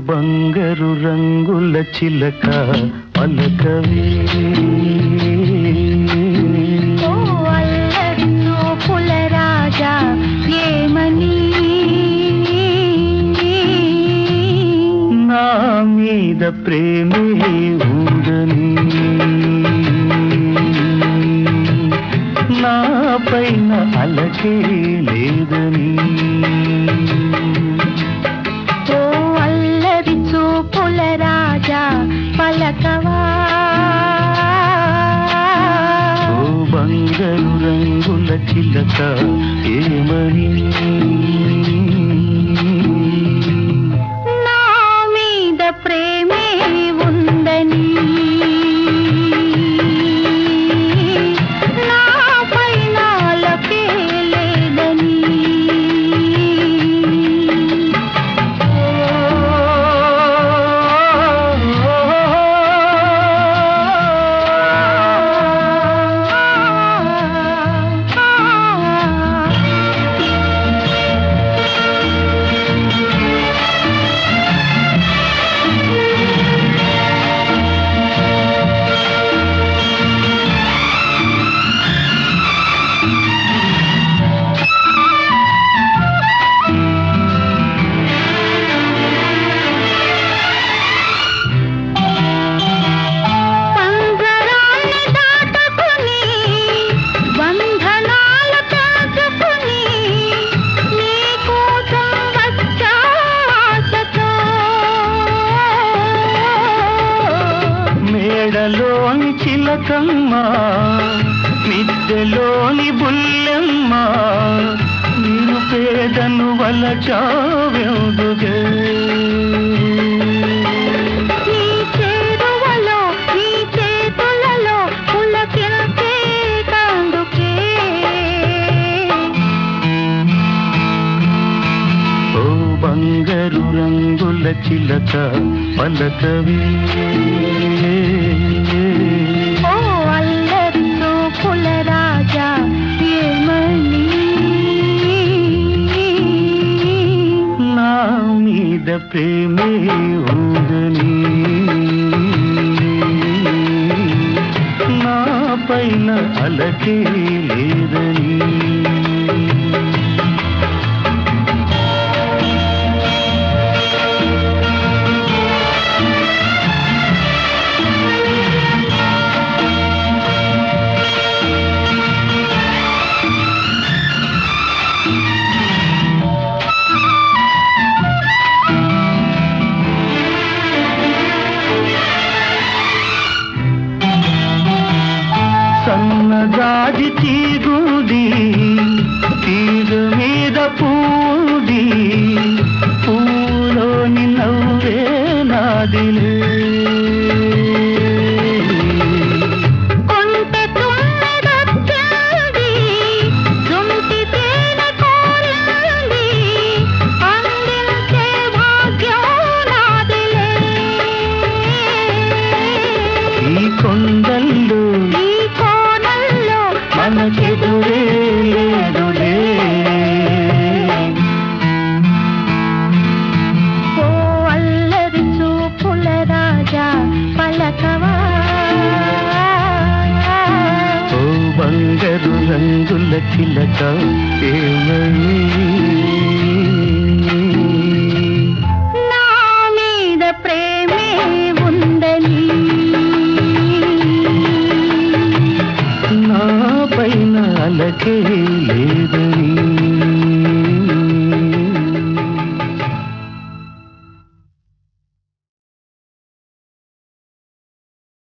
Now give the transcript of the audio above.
బంగారు రంగుల చిలక పలకవే ఓ అల్లరి చూపుల రాజా ఏమని నా మీద ప్రేమే ఉందని నా పైన అలకే లేదని ఓ అల్లరి చూపుల రాజా పలకవా ఓ బంగారు రంగుల చిలక ఏమని నా మీద ప్రేమే ఉందని నా పైన అలకే లేదని పంజరాన్ని దాటుకుని బంధనాలు తెంచుకుని నీ కోసం వచ్చా ఆశతో మేడలోని చిలకమ్మ మిద్దెలోని బుల్లెమ్మ నేను పేదను వల్ల చావెందుగే నీ చేరువలో నీ చేతులలో పులకించే కందుకే ఓ బంగారు రంగుల చిలక పలకవే ఓ అల్లరి చూపుల రాజా ఏమని నా మీద ప్రేమే ఉందని నా పైన అలకే లేదని సన్నజాజి తీగుది తీగ మీద పూది పూలోని నవ్వే నాదిలే కొంటె తుమ్మెదొచ్చింది, జుంటి తేనె కోరింది, అందించే భాగ్యం నాదిలే. ఈ కొండల్లో ఈ కోణంలో మనకెదురే లేదులే ఓ అల్లరి చూపుల రాజా పలకవా ఓ బంగారు రంగుల చిలక ఏమని